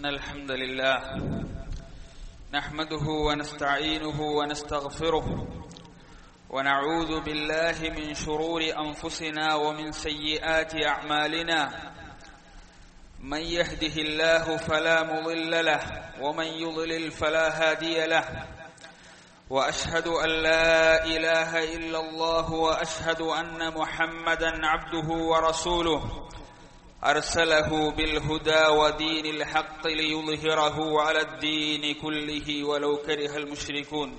إن الحمد لله نحمده ونستعينه ونستغفره ونعوذ بالله من شرور أنفسنا ومن سيئات أعمالنا من يهده الله فلا مضل له ومن يضلل فلا هادي له واشهد ان لا اله الا الله واشهد ان محمدا عبده ورسوله ارسله بالهدى ودين الحق ليظهره على الدين كله ولو كره المشركون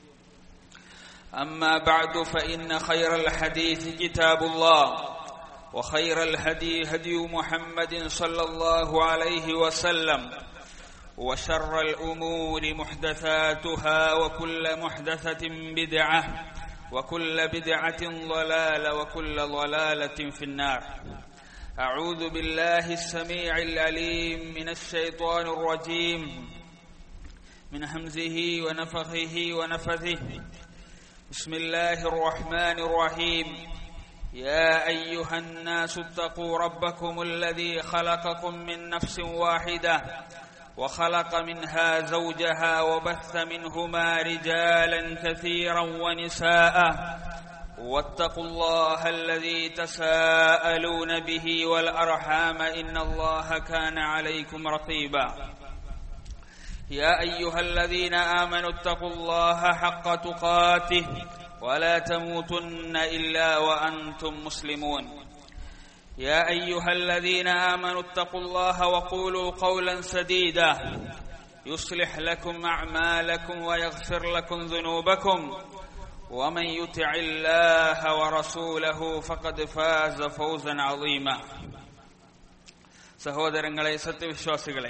اما بعد فان خير الحديث كتاب الله وخير الهدي هدي محمد صلى الله عليه وسلم وشر الامور محدثاتها وكل محدثه بدعه وكل بدعه ضلاله وكل ضلاله في النار اعوذ بالله السميع العليم من الشيطان الرجيم من همزه ونفخه ونفثه بسم الله الرحمن الرحيم يا ايها الناس اتقوا ربكم الذي خلقكم من نفس واحده وخلق منها زوجها وبث منهما رجالا كثيرا ونساء واتقوا الله الذي تساءلون به والارحام ان الله كان عليكم رقيبا يا ايها الذين امنوا اتقوا الله حق تقاته ولا تموتن الا وانتم مسلمون يا ايها الذين امنوا اتقوا الله وقولوا قولا سديدا يصلح لكم اعمالكم ويغفر لكم ذنوبكم ومن يطع الله ورسوله فقد فاز فوزا عظيما സഹോദരങ്ങളെ സത്യവിശ്വാസികളെ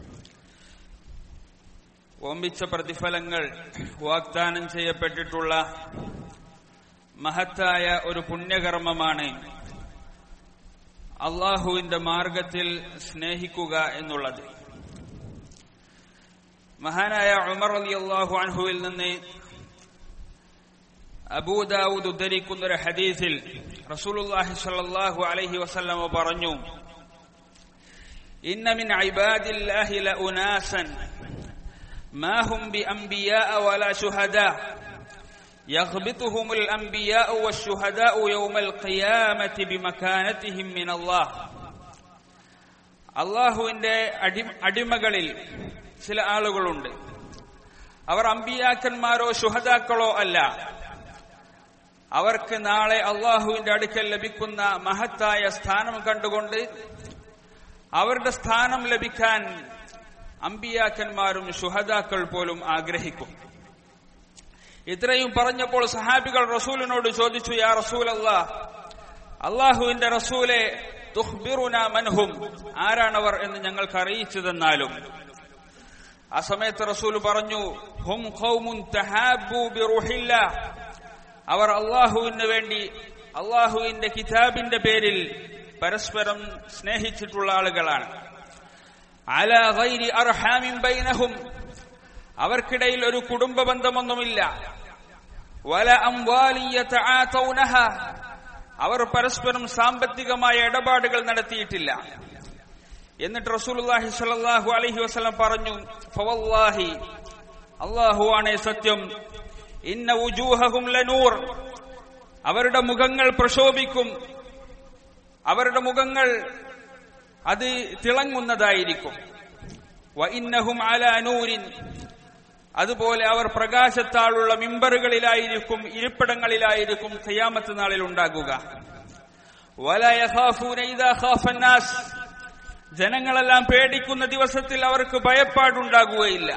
ഒമ്പിച്ച പ്രതിഫലങ്ങൾ വാഗ്ദാനം ചെയ്യപ്പെട്ടിട്ടുള്ള മഹത്തായ ഒരു പുണ്യകർമ്മമാണ് അള്ളാഹുവിന്റെ മാർഗത്തിൽ സ്നേഹിക്കുക എന്നുള്ളത് മഹാനായ ഉമർ അലി അള്ളാഹു അൻഹുവിൽ നിന്ന് അബൂദാവൂദ് ഉദ്ധരിക്കുന്ന ഒരു ഹദീസിൽ റസൂലുള്ളാഹി സ്വല്ലല്ലാഹു അലൈഹി വസല്ലമ പറഞ്ഞു ഇന്ന മിൻ ഇബാദില്ലാഹി ലഉനാസൻ ما هم بأنبياء ولا شهداء يغبطهم الأنبياء والشهداء يوم القيامة بمكانتهم من الله അള്ളാഹുവിന്റെ അടി അടിമകളിൽ ചില ആളുകളുണ്ട് അവർ അമ്പിയാക്കന്മാരോ ശുഹതാക്കളോ അല്ല അവർക്ക് നാളെ അള്ളാഹുവിന്റെ അടുക്കൽ ലഭിക്കുന്ന മഹത്തായ സ്ഥാനം കണ്ടുകൊണ്ട് അവരുടെ സ്ഥാനം ലഭിക്കാൻ അമ്പിയാക്കന്മാരും ശുഹതാക്കൾ പോലും ആഗ്രഹിക്കും ഇത്രയും പറഞ്ഞപ്പോൾ സഹാബികൾ റസൂലിനോട് ചോദിച്ചു യാ റസൂൽ അല്ലാ അള്ളാഹുവിന്റെ റസൂലെ തുഹ്ബിറുന മൻഹും ആരാണവർ എന്ന് ഞങ്ങൾക്ക് അറിയിച്ചു തന്നാലും ആ സമയത്ത് റസൂൽ പറഞ്ഞു ഹും ഖൗമുൻ തഹാബു ബിറുഹില്ല അവർ അള്ളാഹുവിന് വേണ്ടി അള്ളാഹുവിന്റെ കിതാബിന്റെ പേരിൽ പരസ്പരം സ്നേഹിച്ചിട്ടുള്ള ആളുകളാണ് അല ഗൈരി അർഹാമിൻ ബൈനഹും അവർക്കിടയിൽ ഒരു കുടുംബ ബന്ധമൊന്നുമില്ല വല അംവാലിയതആതൗനഹ അവർ പരസ്പരം സാമ്പത്തികമായ ഇടപാടുകൾ നടത്തിയിട്ടില്ല എന്നിട്ട് റസൂലുള്ളാഹി സ്വല്ലല്ലാഹു അലൈഹി വസല്ലം പറഞ്ഞു ഫവല്ലാഹി അല്ലാഹുവാണ് സത്യം ഇന്ന വുജൂഹഹും ലനൂർ അവരുടെ മുഖങ്ങൾ പ്രശോഭിക്കും അവരുടെ മുഖങ്ങൾ അത് തിളങ്ങുന്നതായിരിക്കും വഇന്നഹും അലാ നൂരിൻ അതുപോലെ അവർ പ്രകാശത്താലുള്ള മിമ്പറുകളിലായിരിക്കും ഇരിപ്പിടങ്ങളിലായിരിക്കും ഖിയാമത്ത് നാളിൽ ഉണ്ടാകുക ജനങ്ങളെല്ലാം പേടിക്കുന്ന ദിവസത്തിൽ അവർക്ക് ഭയപ്പാടുണ്ടാകുകയില്ല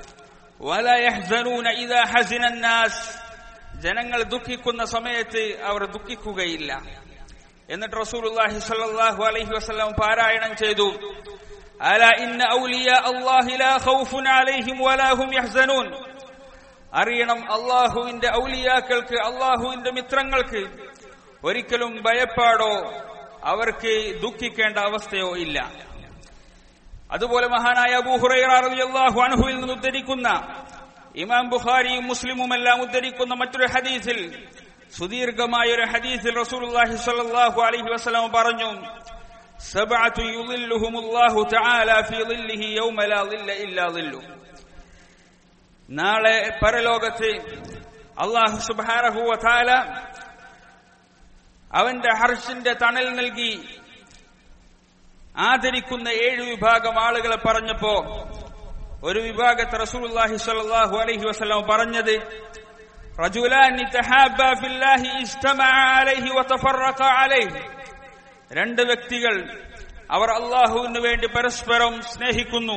ജനങ്ങൾ ദുഃഖിക്കുന്ന സമയത്ത് അവർ ദുഃഖിക്കുകയില്ല എന്നിട്ട് റസൂലുള്ളാഹി സ്വല്ലല്ലാഹു അലൈഹി വസല്ലം പാരായണം ചെയ്തു അല ഇന്ന ഔലിയ അല്ലാഹി ലാ ഖൗഫുൻ അലൈഹിം വലാ ഹും യഹ്സനൂൻ അറിയണം അള്ളാഹുവിന്റെ ഔലിയാക്കൾക്ക് അള്ളാഹുവിന്റെ മിത്രങ്ങൾക്ക് ഒരിക്കലും ഭയപ്പാടോ അവർക്ക് ദുഃഖിക്കേണ്ട അവസ്ഥയോ ഇല്ല അതുപോലെ മഹാനായ അബൂ ഹുറൈറ റളിയല്ലാഹു അൻഹുവിൽ നിന്ന് ഉദ്ധരിക്കുന്ന ഇമാം ബുഖാരിയും മുസ്ലിമുമെല്ലാം ഉദ്ധരിക്കുന്ന മറ്റൊരു ഹദീസിൽ സുദീർഘമായ ഒരു ഹദീസിൽ റസൂലുള്ളാഹി സ്വല്ലല്ലാഹു അലൈഹി വസല്ലം പറഞ്ഞു سبعة يظلهم الله تعالى في ظله يوم لا ظل إلا ظله നാളെ പരലോകത്ത് അള്ളാഹു സുബാനഹുവ താല അവന്റെ ഹർഷിന്റെ തണൽ നൽകി ആദരിക്കുന്ന ഏഴ് വിഭാഗം ആളുകളെ പറഞ്ഞപ്പോ ഒരു വിഭാഗത്തെ റസൂലുള്ളാഹി സ്വല്ലല്ലാഹു അലൈഹി വസല്ലം പറഞ്ഞത് റജുലാനി തഹാബ ഫില്ലാഹി ഇജ്തമഅ അലൈഹി വതഫറഖ അലൈഹി രണ്ട് വ്യക്തികൾ അവർ അള്ളാഹുവിന് വേണ്ടി പരസ്പരം സ്നേഹിക്കുന്നു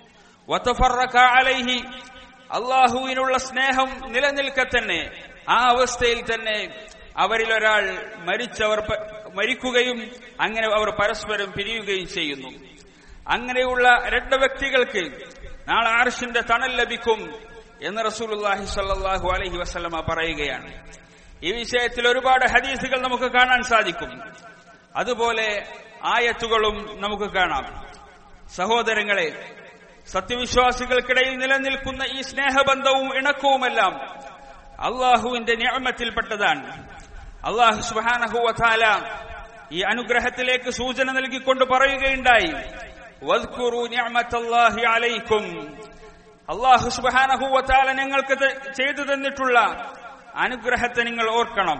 വതഫറഖ അലൈഹി അള്ളാഹുവിനുള്ള സ്നേഹം നിലനിൽക്കെ തന്നെ ആ അവസ്ഥയിൽ തന്നെ അവരിൽ ഒരാൾ മരിച്ചവർ പ- മരിക്കുകയും അങ്ങനെ അവർ പരസ്പരം പിരിയുകയും ചെയ്യുന്നു അങ്ങനെയുള്ള രണ്ട് വ്യക്തികൾക്ക് നാളെ ആർഷിന്റെ തണൽ ലഭിക്കും എന്ന് റസൂലുള്ളാഹി സ്വല്ലല്ലാഹു അലൈഹി വസല്ലമ പറയുകയാണ് ഈ വിഷയത്തിൽ ഒരുപാട് ഹദീസുകൾ നമുക്ക് കാണാൻ സാധിക്കും അതുപോലെ ആയത്തുകളും നമുക്ക് കാണാം സഹോദരങ്ങളെ സത്യവിശ്വാസികൾക്കിടയിൽ നിലനിൽക്കുന്ന ഈ സ്നേഹബന്ധവും ഇണക്കവുമെല്ലാം അള്ളാഹുവിന്റെ ഞാമത്തിൽപ്പെട്ടതാണ് അള്ളാഹു സുബാനഹുവല ഈ അനുഗ്രഹത്തിലേക്ക് സൂചന നൽകിക്കൊണ്ട് പറയുകയുണ്ടായി വദ്കുറു നിഅമത്തല്ലാഹി അലൈക്കും അള്ളാഹു സുബാനഹുവല നിങ്ങൾക്ക് ത- ചെയ്തു തന്നിട്ടുള്ള അനുഗ്രഹത്തെ നിങ്ങൾ ഓർക്കണം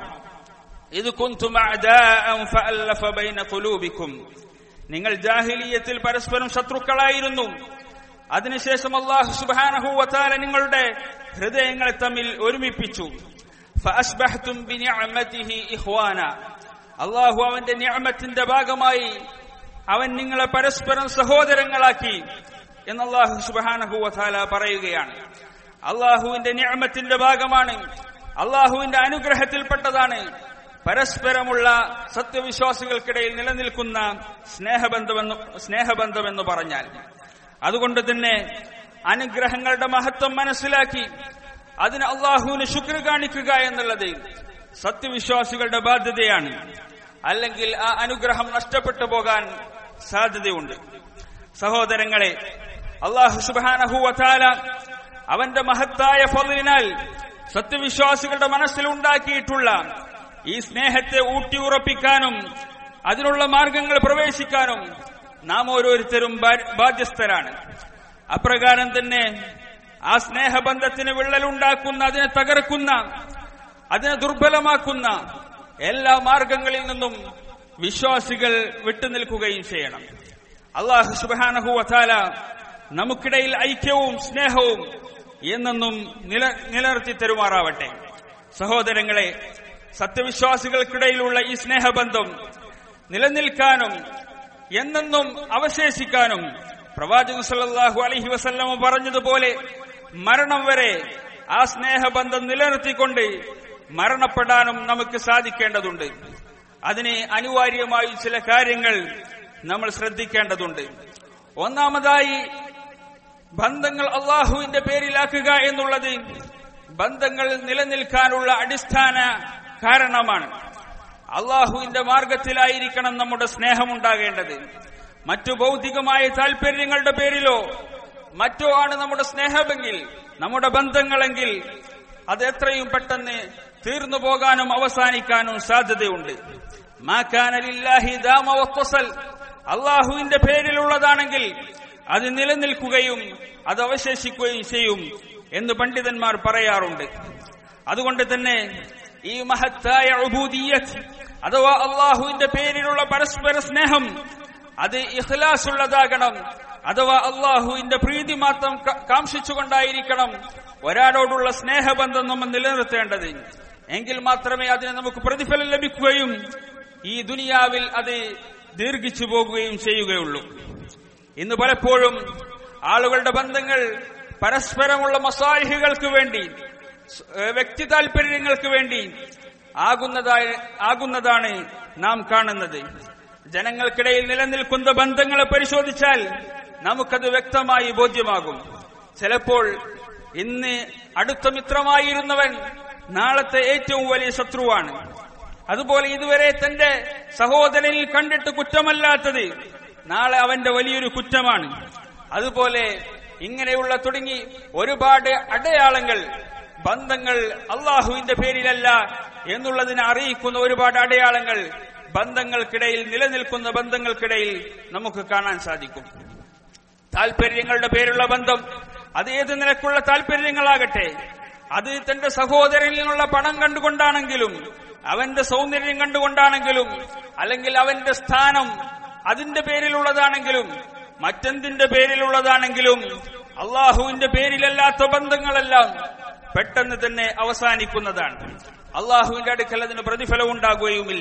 ഇത് കുന്തും അഅദാഅൻ ഫഅല്ലഫ ബൈന ഖുലൂബിക്കും നിങ്ങൾ ജാഹിലിയത്തിൽ പരസ്പരം ശത്രുക്കളായിരുന്നു അതിനുശേഷം അള്ളാഹു സുബ്ഹാനഹു വതആല നിങ്ങളുടെ ഹൃദയങ്ങളെ തമ്മിൽ ഒരുമിപ്പിച്ചു ഫഅസ്ബഹ്തും ബിനിഅമതിഹി ഇഖ്വാന അള്ളാഹു അവന്റെ നിഅമത്തിന്റെ ഭാഗമായി അവൻ നിങ്ങളെ പരസ്പരം സഹോദരങ്ങളാക്കി എന്ന് അള്ളാഹു സുബ്ഹാനഹു വതആല പറയുകയാണ് അള്ളാഹുവിന്റെ നിഅമത്തിന്റെ ഭാഗമാണ് അള്ളാഹുവിന്റെ അനുഗ്രഹത്തിൽപ്പെട്ടതാണ് പരസ്പരമുള്ള സത്യവിശ്വാസികൾക്കിടയിൽ നിലനിൽക്കുന്ന സ്നേഹബന്ധമെന്ന് സ്നേഹബന്ധമെന്ന് പറഞ്ഞാൽ അതുകൊണ്ട് തന്നെ അനുഗ്രഹങ്ങളുടെ മഹത്വം മനസ്സിലാക്കി അതിന് അള്ളാഹുവിന് ശുക്ർ കാണിക്കുക എന്നുള്ളത് സത്യവിശ്വാസികളുടെ ബാധ്യതയാണ് അല്ലെങ്കിൽ ആ അനുഗ്രഹം നഷ്ടപ്പെട്ടു പോകാൻ സാധ്യതയുണ്ട് സഹോദരങ്ങളെ അള്ളാഹു സുബാനഹുവല അവന്റെ മഹത്തായ ഫലിനാൽ സത്യവിശ്വാസികളുടെ മനസ്സിൽ ഉണ്ടാക്കിയിട്ടുള്ള ഈ സ്നേഹത്തെ ഊട്ടിയുറപ്പിക്കാനും അതിനുള്ള മാർഗങ്ങൾ പ്രവേശിക്കാനും നാം ഓരോരുത്തരും ബാ- ബാധ്യസ്ഥരാണ് അപ്രകാരം തന്നെ ആ സ്നേഹബന്ധത്തിന് വിള്ളലുണ്ടാക്കുന്ന അതിനെ തകർക്കുന്ന അതിനെ ദുർബലമാക്കുന്ന എല്ലാ മാർഗങ്ങളിൽ നിന്നും വിശ്വാസികൾ വിട്ടുനിൽക്കുകയും ചെയ്യണം അള്ളാഹു സുബാനഹു വതാല നമുക്കിടയിൽ ഐക്യവും സ്നേഹവും എന്നെന്നും നില നിലനിർത്തി തരുമാറാവട്ടെ സഹോദരങ്ങളെ സത്യവിശ്വാസികൾക്കിടയിലുള്ള ഈ സ്നേഹബന്ധം നിലനിൽക്കാനും എന്നെന്നും അവശേഷിക്കാനും പ്രവാചകൻ സല്ലല്ലാഹു അലൈഹി വസല്ലമ പറഞ്ഞതുപോലെ മരണം വരെ ആ സ്നേഹബന്ധം നിലനിർത്തിക്കൊണ്ട് മരണപ്പെടാനും നമുക്ക് സാധിക്കേണ്ടതുണ്ട് അതിന് അനിവാര്യമായി ചില കാര്യങ്ങൾ നമ്മൾ ശ്രദ്ധിക്കേണ്ടതുണ്ട് ഒന്നാമതായി ബന്ധങ്ങൾ അള്ളാഹുവിന്റെ പേരിലാക്കുക എന്നുള്ളത് ബന്ധങ്ങൾ നിലനിൽക്കാനുള്ള അടിസ്ഥാന കാരണമാണ് അള്ളാഹുവിന്റെ മാർഗത്തിലായിരിക്കണം നമ്മുടെ സ്നേഹമുണ്ടാകേണ്ടത് മറ്റു ഭൗതികമായ താല്പര്യങ്ങളുടെ പേരിലോ മറ്റോ ആണ് നമ്മുടെ സ്നേഹമെങ്കിൽ നമ്മുടെ ബന്ധങ്ങളെങ്കിൽ അത് എത്രയും പെട്ടെന്ന് തീർന്നു പോകാനും അവസാനിക്കാനും സാധ്യതയുണ്ട് മാക്കാനലില്ലാഹി ദാമ വത്തസൽ അള്ളാഹുവിന്റെ പേരിലുള്ളതാണെങ്കിൽ അത് നിലനിൽക്കുകയും അത് അവശേഷിക്കുകയും ചെയ്യും എന്ന് പണ്ഡിതന്മാർ പറയാറുണ്ട് അതുകൊണ്ട് തന്നെ ഈ മഹത്തായ ഉബൂദിയത്ത് അഥവാ അള്ളാഹുവിന്റെ പേരിലുള്ള പരസ്പര സ്നേഹം അത് ഇഖ്ലാസ് ഉള്ളതാകണം അഥവാ അള്ളാഹുവിന്റെ പ്രീതി മാത്രം ക- കാംക്ഷിച്ചുകൊണ്ടായിരിക്കണം ഒരാളോടുള്ള സ്നേഹബന്ധം നമ്മൾ നിലനിർത്തേണ്ടത് എങ്കിൽ മാത്രമേ അതിന് നമുക്ക് പ്രതിഫലം ലഭിക്കുകയും ഈ ദുനിയാവിൽ അത് ദീർഘിച്ചു പോകുകയും ചെയ്യുകയുള്ളൂ ഇന്ന് പലപ്പോഴും ആളുകളുടെ ബന്ധങ്ങൾ പരസ്പരമുള്ള മസാഹികൾക്ക് വേണ്ടി സ്- ഏഹ് വ്യക്തി താല്പര്യങ്ങൾക്ക് വേണ്ടി ആകുന്നതായി ആകുന്നതാണ് നാം കാണുന്നത് ജനങ്ങൾക്കിടയിൽ നിലനിൽക്കുന്ന ബന്ധങ്ങളെ പരിശോധിച്ചാൽ നമുക്കത് വ്യക്തമായി ബോധ്യമാകും ചിലപ്പോൾ ഇന്ന് അടുത്ത മിത്രമായിരുന്നവൻ നാളത്തെ ഏറ്റവും വലിയ ശത്രുവാണ് അതുപോലെ ഇതുവരെ തന്റെ സഹോദരനിൽ കണ്ടിട്ട് കുറ്റമല്ലാത്തത് നാളെ അവന്റെ വലിയൊരു കുറ്റമാണ് അതുപോലെ ഇങ്ങനെയുള്ള തുടങ്ങി ഒരുപാട് അടയാളങ്ങൾ ബന്ധങ്ങൾ അള്ളാഹുവിന്റെ പേരിലല്ല എന്നുള്ളതിനെ അറിയിക്കുന്ന ഒരുപാട് അടയാളങ്ങൾ ബന്ധങ്ങൾക്കിടയിൽ നിലനിൽക്കുന്ന ബന്ധങ്ങൾക്കിടയിൽ നമുക്ക് കാണാൻ സാധിക്കും താല്പര്യങ്ങളുടെ പേരുള്ള ബന്ധം അത് ഏത് നിലക്കുള്ള താല്പര്യങ്ങളാകട്ടെ അത് തന്റെ സഹോദരനിൽ നിന്നുള്ള പണം കണ്ടുകൊണ്ടാണെങ്കിലും അവന്റെ സൗന്ദര്യം കണ്ടുകൊണ്ടാണെങ്കിലും അല്ലെങ്കിൽ അവന്റെ സ്ഥാനം അതിന്റെ പേരിലുള്ളതാണെങ്കിലും മറ്റെന്തിന്റെ പേരിലുള്ളതാണെങ്കിലും അള്ളാഹുവിന്റെ പേരിലല്ലാത്ത ബന്ധങ്ങളെല്ലാം പെട്ടെന്ന് തന്നെ അവസാനിക്കുന്നതാണ് അള്ളാഹുവിന്റെ അടുക്കൽ അതിന് പ്രതിഫലം ഉണ്ടാകുകയുമില്ല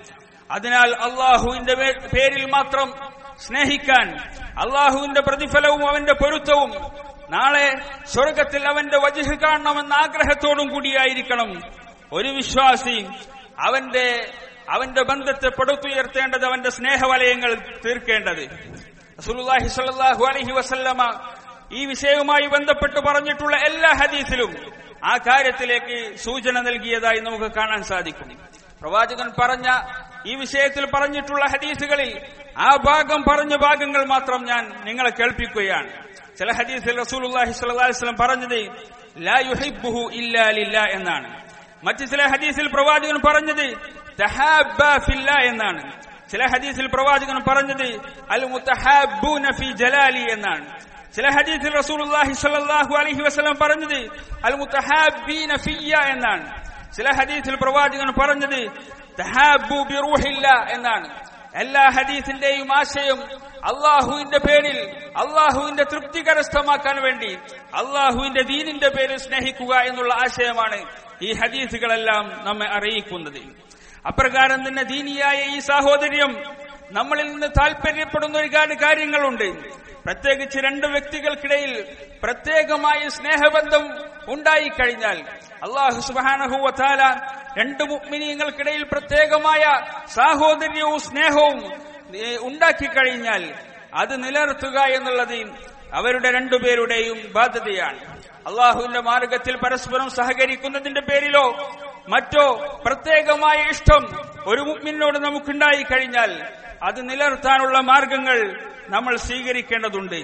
അതിനാൽ അള്ളാഹുവിന്റെ പേ- പേരിൽ മാത്രം സ്നേഹിക്കാൻ അള്ളാഹുവിന്റെ പ്രതിഫലവും അവന്റെ പൊരുത്തവും നാളെ സ്വർഗത്തിൽ അവന്റെ വജുഹ് കാണണമെന്ന ആഗ്രഹത്തോടും കൂടിയായിരിക്കണം ഒരു വിശ്വാസി അവന്റെ അവന്റെ ബന്ധത്തെ പടുത്തുയർത്തേണ്ടത് അവന്റെ സ്നേഹവലയങ്ങൾ തീർക്കേണ്ടത് റസൂലുള്ളാഹി സ്വല്ലല്ലാഹു അലൈഹി വസല്ലമ ഈ വിഷയവുമായി ബന്ധപ്പെട്ട് പറഞ്ഞിട്ടുള്ള എല്ലാ ഹദീസിലും ആ കാര്യത്തിലേക്ക് സൂചന നൽകിയതായി നമുക്ക് കാണാൻ സാധിക്കും പ്രവാചകൻ പറഞ്ഞ ഈ വിഷയത്തിൽ പറഞ്ഞിട്ടുള്ള ഹദീസുകളിൽ ആ ഭാഗം പറഞ്ഞ ഭാഗങ്ങൾ മാത്രം ഞാൻ നിങ്ങളെ കേൾപ്പിക്കുകയാണ് ചില ഹദീസിൽ റസൂലുള്ളാഹി സ്വല്ലല്ലാഹു അലൈഹി വസല്ലം പറഞ്ഞത് ലാ യുഹിബ്ബുഹു ഇല്ലാ ലില്ലാ എന്നാണ് മറ്റു ചില ഹദീസിൽ പ്രവാചകൻ പറഞ്ഞത് തഹാബ്ബ ഫില്ല എന്നാണ് ചില ഹദീസിൽ പ്രവാചകൻ പറഞ്ഞത് അൽ മുത്തഹാബൂന ഫി ജലാലി എന്നാണ് ചില ഹദീസിൽ റസൂലുള്ളാഹി സ്വല്ലല്ലാഹു അലൈഹി വസല്ലം പറഞ്ഞത് അൽ മുത്തഹാബീന ഫിയ്യ എന്നാണ് ചില ഹദീസിൽ പ്രവാചകൻ പറഞ്ഞത് തഹാബു ബി റൂഹില്ല എന്നാണ് എല്ലാ ഹദീസിന്റെയും ആശയം അള്ളാഹുവിന്റെ പേരിൽ അള്ളാഹുവിന്റെ തൃപ്തി കരസ്ഥമാക്കാൻ വേണ്ടി അള്ളാഹുവിന്റെ ദീനിന്റെ പേരിൽ സ്നേഹിക്കുക എന്നുള്ള ആശയമാണ് ഈ ഹദീസുകളെല്ലാം നമ്മെ അറിയിക്കുന്നത് അപ്രകാരം തന്നെ ദീനിയായ ഈ സാഹോദര്യം നമ്മളിൽ നിന്ന് താല്പര്യപ്പെടുന്ന ഒരുപാട് കാര്യങ്ങളുണ്ട് പ്രത്യേകിച്ച് രണ്ട് വ്യക്തികൾക്കിടയിൽ പ്രത്യേകമായ സ്നേഹബന്ധം ഉണ്ടായിക്കഴിഞ്ഞാൽ അള്ളാഹു സുബാനഹുവത്താല രണ്ട് മുഗ്മിനീങ്ങൾക്കിടയിൽ പ്രത്യേകമായ സാഹോദര്യവും സ്നേഹവും ഏ, ഉണ്ടാക്കിക്കഴിഞ്ഞാൽ അത് നിലനിർത്തുക എന്നുള്ളത് അവരുടെ രണ്ടുപേരുടെയും ബാധ്യതയാണ് അള്ളാഹുവിന്റെ മാർഗത്തിൽ പരസ്പരം സഹകരിക്കുന്നതിന്റെ പേരിലോ മറ്റോ പ്രത്യേകമായ ഇഷ്ടം ഒരു മുഗ്മിനോട് നമുക്കുണ്ടായി കഴിഞ്ഞാൽ അത് നിലനിർത്താനുള്ള മാർഗങ്ങൾ നമ്മൾ സ്വീകരിക്കേണ്ടതുണ്ട്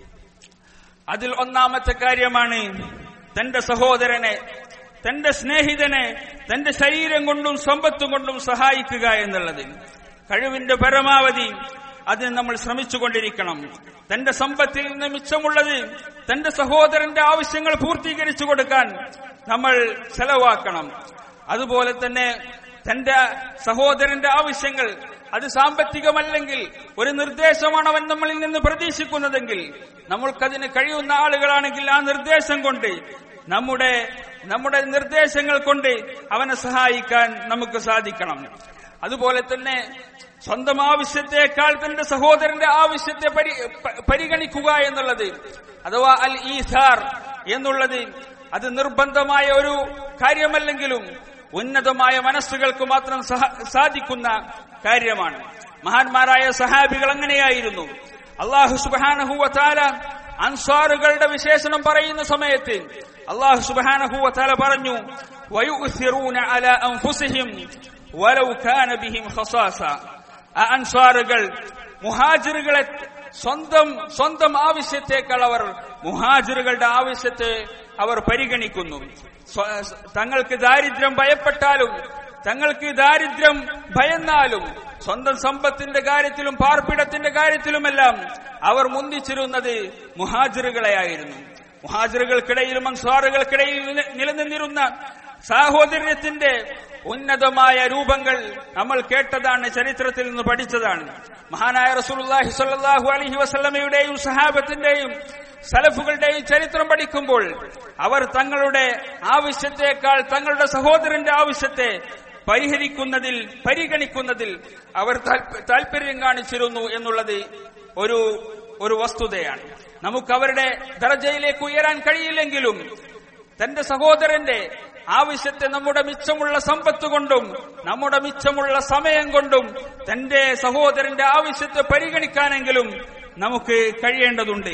അതിൽ ഒന്നാമത്തെ കാര്യമാണ് തന്റെ സഹോദരനെ തന്റെ സ്നേഹിതനെ തന്റെ ശരീരം കൊണ്ടും സമ്പത്തും കൊണ്ടും സഹായിക്കുക എന്നുള്ളത് കഴിവിന്റെ പരമാവധി അതിന് നമ്മൾ ശ്രമിച്ചുകൊണ്ടിരിക്കണം തന്റെ സമ്പത്തിൽ നിന്ന് മിച്ചമുള്ളത് തന്റെ സഹോദരന്റെ ആവശ്യങ്ങൾ പൂർത്തീകരിച്ചു കൊടുക്കാൻ നമ്മൾ ചെലവാക്കണം അതുപോലെ തന്നെ തന്റെ സഹോദരന്റെ ആവശ്യങ്ങൾ അത് സാമ്പത്തികമല്ലെങ്കിൽ ഒരു നിർദ്ദേശമാണ് അവൻ നമ്മളിൽ നിന്ന് പ്രതീക്ഷിക്കുന്നതെങ്കിൽ നമ്മൾക്കതിന് കഴിയുന്ന ആളുകളാണെങ്കിൽ ആ നിർദ്ദേശം കൊണ്ട് നമ്മുടെ നമ്മുടെ നിർദ്ദേശങ്ങൾ കൊണ്ട് അവനെ സഹായിക്കാൻ നമുക്ക് സാധിക്കണം അതുപോലെ തന്നെ സ്വന്തം ആവശ്യത്തെക്കാൾ തന്റെ സഹോദരന്റെ ആവശ്യത്തെ പരി പ- പരിഗണിക്കുക എന്നുള്ളത് അഥവാ അൽ ഈസാർ എന്നുള്ളത് അത് നിർബന്ധമായ ഒരു കാര്യമല്ലെങ്കിലും ഉന്നതമായ മനസ്സുകൾക്ക് മാത്രം സഹ- സാധിക്കുന്ന കാര്യമാണ് മഹാന്മാരായ സഹാബികൾ അങ്ങനെയായിരുന്നു അള്ളാഹു സുബാനഹുവ താല അൻസാറുകളുടെ വിശേഷണം പറയുന്ന സമയത്ത് അള്ളാഹു സുബാനഹുവ താല പറഞ്ഞു വയുസിറൂന അല അൻഫുസിഹിം വലൗ കാന ബിഹിം ഖസാസ ആ അൻസാറുകൾ മുഹാജിറുകളെ സ്വന്തം സ്വന്തം ആവശ്യത്തേക്കാൾ അവർ മുഹാജിറുകളുടെ ആവശ്യത്തെ അവർ പരിഗണിക്കുന്നു സ്വ- തങ്ങൾക്ക് ദാരിദ്ര്യം ഭയപ്പെട്ടാലും തങ്ങൾക്ക് ദാരിദ്ര്യം ഭയന്നാലും സ്വന്തം സമ്പത്തിന്റെ കാര്യത്തിലും പാർപ്പിടത്തിന്റെ കാര്യത്തിലുമെല്ലാം അവർ മുന്തിച്ചിരുന്നത് മുഹാജിറുകളെയായിരുന്നു മുഹാജിറുകൾക്കിടയിലും അൻസാറുകൾക്കിടയിൽ നില- നിലനിന്നിരുന്ന സാഹോദര്യത്തിന്റെ ഉന്നതമായ രൂപങ്ങൾ നമ്മൾ കേട്ടതാണ് ചരിത്രത്തിൽ നിന്ന് പഠിച്ചതാണ് മഹാനായ റസൂലുള്ളാഹി സ്വല്ലല്ലാഹു അലൈഹി വസല്ലമയുടെയും സഹാബത്തിന്റെയും സലഫുകളുടെയും ചരിത്രം പഠിക്കുമ്പോൾ അവർ തങ്ങളുടെ ആവശ്യത്തെക്കാൾ തങ്ങളുടെ സഹോദരന്റെ ആവശ്യത്തെ പരിഹരിക്കുന്നതിൽ പരിഗണിക്കുന്നതിൽ അവർ താല്പ- താല്പര്യം കാണിച്ചിരുന്നു എന്നുള്ളത് ഒരു ഒരു വസ്തുതയാണ് നമുക്ക് അവരുടെ ദർജയിലേക്ക് ഉയരാൻ കഴിയില്ലെങ്കിലും തന്റെ സഹോദരന്റെ ആവശ്യത്തെ നമ്മുടെ മിച്ചമുള്ള സമ്പത്ത് കൊണ്ടും നമ്മുടെ മിച്ചമുള്ള സമയം കൊണ്ടും തന്റെ സഹോദരന്റെ ആവശ്യത്തെ പരിഗണിക്കാനെങ്കിലും നമുക്ക് കഴിയേണ്ടതുണ്ട്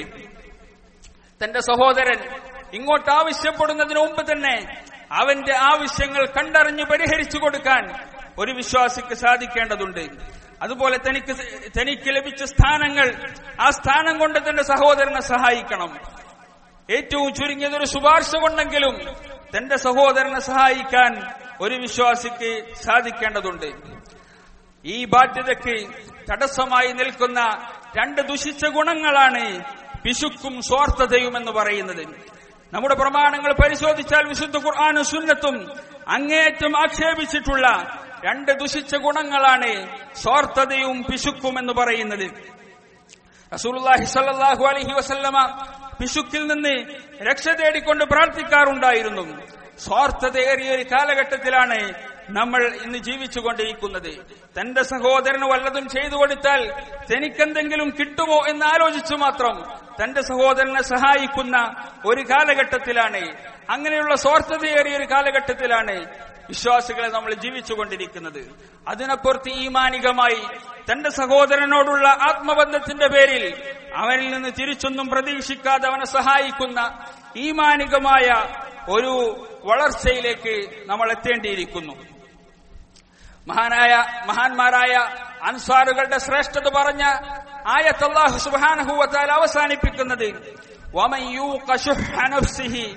തന്റെ സഹോദരൻ ഇങ്ങോട്ട് ആവശ്യപ്പെടുന്നതിന് മുമ്പ് തന്നെ അവന്റെ ആവശ്യങ്ങൾ കണ്ടറിഞ്ഞ് പരിഹരിച്ചു കൊടുക്കാൻ ഒരു വിശ്വാസിക്ക് സാധിക്കേണ്ടതുണ്ട് അതുപോലെ തനിക്ക് തനിക്ക് ലഭിച്ച സ്ഥാനങ്ങൾ ആ സ്ഥാനം കൊണ്ട് തന്റെ സഹോദരനെ സഹായിക്കണം ഏറ്റവും ചുരുങ്ങിയത് ഒരു ശുപാർശ കൊണ്ടെങ്കിലും തന്റെ സഹോദരനെ സഹായിക്കാൻ ഒരു വിശ്വാസിക്ക് സാധിക്കേണ്ടതുണ്ട് ഈ ബാധ്യതയ്ക്ക് തടസ്സമായി നിൽക്കുന്ന രണ്ട് ദുഷിച്ച ഗുണങ്ങളാണ് പിശുക്കും സ്വാർത്ഥതയും എന്ന് പറയുന്നത് നമ്മുടെ പ്രമാണങ്ങൾ പരിശോധിച്ചാൽ വിശുദ്ധ ഖുർആാനും സുന്നത്തും അങ്ങേയറ്റം ആക്ഷേപിച്ചിട്ടുള്ള രണ്ട് ദുഷിച്ച ഗുണങ്ങളാണ് സ്വാർത്ഥതയും പിശുക്കും എന്ന് പറയുന്നത് റസൂലുള്ളാഹി സ്വല്ലല്ലാഹു അലൈഹി വസല്ലമ പിശുക്കിൽ നിന്ന് രക്ഷ തേടിക്കൊണ്ട് പ്രാർത്ഥിക്കാറുണ്ടായിരുന്നു സ്വാർത്ഥതയേറിയ ഒരു കാലഘട്ടത്തിലാണ് നമ്മൾ ഇന്ന് ജീവിച്ചുകൊണ്ടിരിക്കുന്നത് തന്റെ സഹോദരന് വല്ലതും ചെയ്തു കൊടുത്താൽ തനിക്കെന്തെങ്കിലും കിട്ടുമോ എന്ന് ആലോചിച്ചു മാത്രം തന്റെ സഹോദരനെ സഹായിക്കുന്ന ഒരു കാലഘട്ടത്തിലാണ് അങ്ങനെയുള്ള സ്വാർത്ഥതയേറിയ ഒരു കാലഘട്ടത്തിലാണ് വിശ്വാസികളെ നമ്മൾ ജീവിച്ചുകൊണ്ടിരിക്കുന്നത് അതിനപ്പുറത്ത് ഈമാനികമായി തന്റെ സഹോദരനോടുള്ള ആത്മബന്ധത്തിന്റെ പേരിൽ അവനിൽ നിന്ന് തിരിച്ചൊന്നും പ്രതീക്ഷിക്കാതെ അവനെ സഹായിക്കുന്ന ഈമാനികമായ ഒരു വളർച്ചയിലേക്ക് നമ്മൾ എത്തേണ്ടിയിരിക്കുന്നു മഹാനായ മഹാന്മാരായ അൻസാറുകളുടെ ശ്രേഷ്ഠത പറഞ്ഞ ആയത്ത് അല്ലാഹു സുബ്ഹാനഹു വതആല അവസാനിപ്പിക്കുന്നത് വമൻ യൂഖ ശുഹ്ഹ നഫ്സിഹി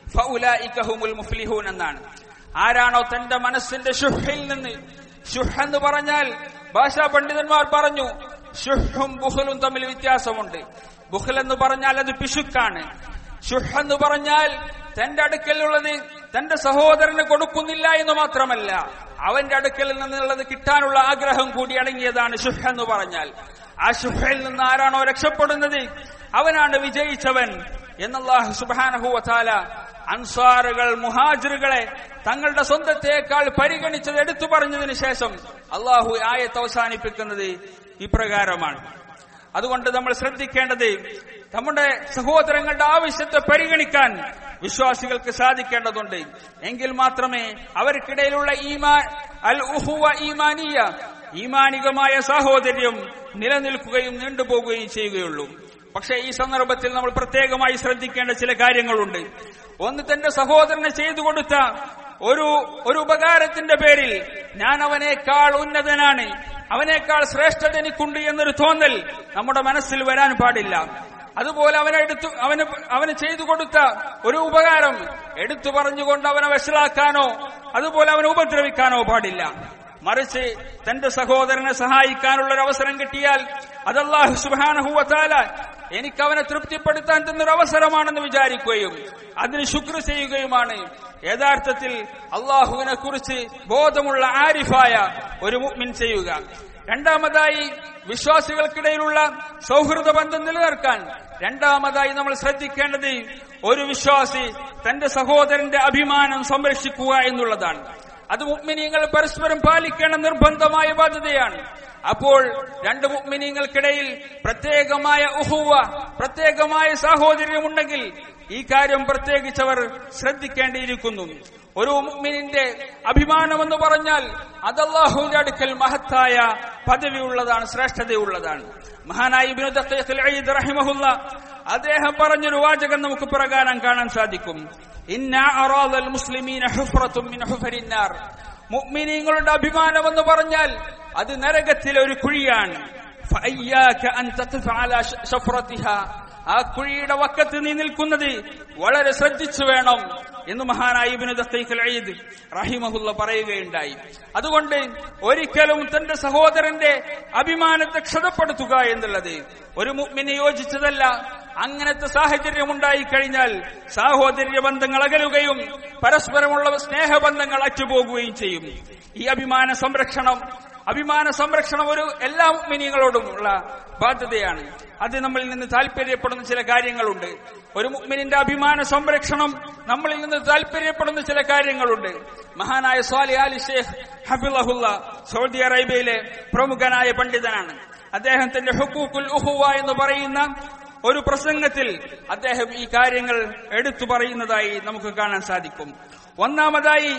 ഫഉലൈക ഹുമുൽ മുഫ്ലിഹൂൻ എന്നാണ് ആരാണോ തന്റെ മനസ്സിന്റെ ഷുഹിൽ നിന്ന് ഷുഹ് എന്ന് പറഞ്ഞാൽ ഭാഷാ പണ്ഡിതന്മാർ പറഞ്ഞു ഷുഹും ബുഹലും തമ്മിൽ വ്യത്യാസമുണ്ട് ബുഹൽ എന്ന് പറഞ്ഞാൽ അത് പിശുക്കാണ് ഷുഹ് എന്ന് പറഞ്ഞാൽ തന്റെ അടുക്കലുള്ളത് തന്റെ സഹോദരന് കൊടുക്കുന്നില്ല എന്ന് മാത്രമല്ല അവന്റെ അടുക്കൽ നിന്നുള്ളത് കിട്ടാനുള്ള ആഗ്രഹം കൂടി അടങ്ങിയതാണ് ഷുഹ് എന്ന് പറഞ്ഞാൽ ആ ഷുഹയിൽ നിന്ന് ആരാണോ രക്ഷപ്പെടുന്നത് അവനാണ് വിജയിച്ചവൻ എന്നല്ലാഹു സുബാനഹു വതാല അൻസാറുകൾ മുഹാജിറുകളെ തങ്ങളുടെ സ്വന്തത്തേക്കാൾ പരിഗണിച്ചത് എടുത്തു പറഞ്ഞതിന് ശേഷം അള്ളാഹു ആയത്ത് അവസാനിപ്പിക്കുന്നത് ഇപ്രകാരമാണ് അതുകൊണ്ട് നമ്മൾ ശ്രദ്ധിക്കേണ്ടത് നമ്മുടെ സഹോദരങ്ങളുടെ ആവശ്യത്തെ പരിഗണിക്കാൻ വിശ്വാസികൾക്ക് സാധിക്കേണ്ടതുണ്ട് എങ്കിൽ മാത്രമേ അവർക്കിടയിലുള്ള ഈമാ അൽ ഉഹുവ ഈമാനിയ ഈമാനികമായ സാഹോദര്യം നിലനിൽക്കുകയും നീണ്ടുപോകുകയും ചെയ്യുകയുള്ളൂ പക്ഷേ ഈ സന്ദർഭത്തിൽ നമ്മൾ പ്രത്യേകമായി ശ്രദ്ധിക്കേണ്ട ചില കാര്യങ്ങളുണ്ട് ഒന്ന് തന്റെ സഹോദരന് ചെയ്തു കൊടുത്ത ഒരു ഒരു ഉപകാരത്തിന്റെ പേരിൽ ഞാൻ അവനേക്കാൾ ഉന്നതനാണ് അവനേക്കാൾ ശ്രേഷ്ഠത എനിക്കുണ്ട് എന്നൊരു തോന്നൽ നമ്മുടെ മനസ്സിൽ വരാൻ പാടില്ല അതുപോലെ അവനെ എടുത്തു അവന് അവന് ചെയ്തു കൊടുത്ത ഒരു ഉപകാരം എടുത്തു പറഞ്ഞുകൊണ്ട് അവനെ വഷളാക്കാനോ അതുപോലെ അവനെ ഉപദ്രവിക്കാനോ പാടില്ല മറിച്ച് തന്റെ സഹോദരനെ സഹായിക്കാനുള്ള ഒരു അവസരം കിട്ടിയാൽ അതല്ലാഹു സുബാനഹുവത്താല എനിക്ക് അവനെ തൃപ്തിപ്പെടുത്താൻ തന്നൊരു അവസരമാണെന്ന് വിചാരിക്കുകയും അതിന് ശുക്ർ ചെയ്യുകയുമാണ് യഥാർത്ഥത്തിൽ അള്ളാഹുവിനെ കുറിച്ച് ബോധമുള്ള ആരിഫായ ഒരു മുഗ്മിൻ ചെയ്യുക രണ്ടാമതായി വിശ്വാസികൾക്കിടയിലുള്ള സൗഹൃദ ബന്ധം നിലനിർത്താൻ രണ്ടാമതായി നമ്മൾ ശ്രദ്ധിക്കേണ്ടത് ഒരു വിശ്വാസി തന്റെ സഹോദരന്റെ അഭിമാനം സംരക്ഷിക്കുക എന്നുള്ളതാണ് അത് മുഗ്മിനീങ്ങൾ പരസ്പരം പാലിക്കേണ്ട നിർബന്ധമായ ബാധ്യതയാണ് അപ്പോൾ രണ്ട് മുഗ്മിനീങ്ങൾക്കിടയിൽ പ്രത്യേകമായ ഉഹുവ പ്രത്യേകമായ സാഹോദര്യമുണ്ടെങ്കിൽ ഈ കാര്യം പ്രത്യേകിച്ചവർ ശ്രദ്ധിക്കേണ്ടിയിരിക്കുന്നു ഒരു മുഗ്മിനിന്റെ അഭിമാനമെന്ന് പറഞ്ഞാൽ അതല്ലാഹുവിന്റെ അടുക്കൽ മഹത്തായ പദവിയുള്ളതാണ് ശ്രേഷ്ഠതയുള്ളതാണ് മഹാനായി ഇബ്നു ദഖീഖുൽ ഈദ് റഹിമഹുല്ല അദ്ദേഹം പറഞ്ഞൊരു വാചകം നമുക്ക് പ്രകാരം കാണാൻ സാധിക്കും ഇന്ന അറാദൽ മുസ്ലിമീന ഹുഫ്റത്തും മിൻ ഹുഫരിന്നാർ മുഅ്മിനീങ്ങളുടെ അഭിമാനം എന്ന് പറഞ്ഞാൽ അത് നരകത്തിലെ ഒരു കുഴിയാണ് ഫഅയ്യാക അൻ തഖിഫ അലാ ശഫ്റതിഹാ ആ കുഴിയുടെ വക്കത്ത് നീ നിൽക്കുന്നത് വളരെ ശ്രദ്ധിച്ചു വേണം എന്ന് മഹാനായ ഇബ്നു ദഖീഖുൽ ഈദ് റഹിമഹുല്ല പറയുകയുണ്ടായി അതുകൊണ്ട് ഒരിക്കലും തന്റെ സഹോദരന്റെ അഭിമാനത്തെ ക്ഷതപ്പെടുത്തുക എന്നുള്ളത് ഒരു മുഗ്മിന് യോജിച്ചതല്ല അങ്ങനത്തെ സാഹചര്യം ഉണ്ടായി കഴിഞ്ഞാൽ സാഹോദര്യ ബന്ധങ്ങൾ അകലുകയും പരസ്പരമുള്ള സ്നേഹബന്ധങ്ങൾ അറ്റുപോകുകയും ചെയ്യും ഈ അഭിമാന സംരക്ഷണം അഭിമാന സംരക്ഷണം ഒരു എല്ലാ മുഗ്മിനികളോടുമുള്ള ബാധ്യതയാണ് അത് നമ്മളിൽ നിന്ന് താല്പര്യപ്പെടുന്ന ചില കാര്യങ്ങളുണ്ട് ഒരു മുഗ്മിനിന്റെ അഭിമാന സംരക്ഷണം നമ്മളിൽ നിന്ന് താല്പര്യപ്പെടുന്ന ചില കാര്യങ്ങളുണ്ട് മഹാനായ സ്വാലി അലി ഷേഖ് ഹബിളഹുല്ല സൗദി അറേബ്യയിലെ പ്രമുഖനായ പണ്ഡിതനാണ് അദ്ദേഹത്തിന്റെ ഹുക്കൂക്കുൽ ഉഹുവ എന്ന് പറയുന്ന ഒരു പ്രസംഗത്തിൽ അദ്ദേഹം ഈ കാര്യങ്ങൾ എടുത്തു പറയുന്നതായി നമുക്ക് കാണാൻ സാധിക്കും ഒന്നാമതായി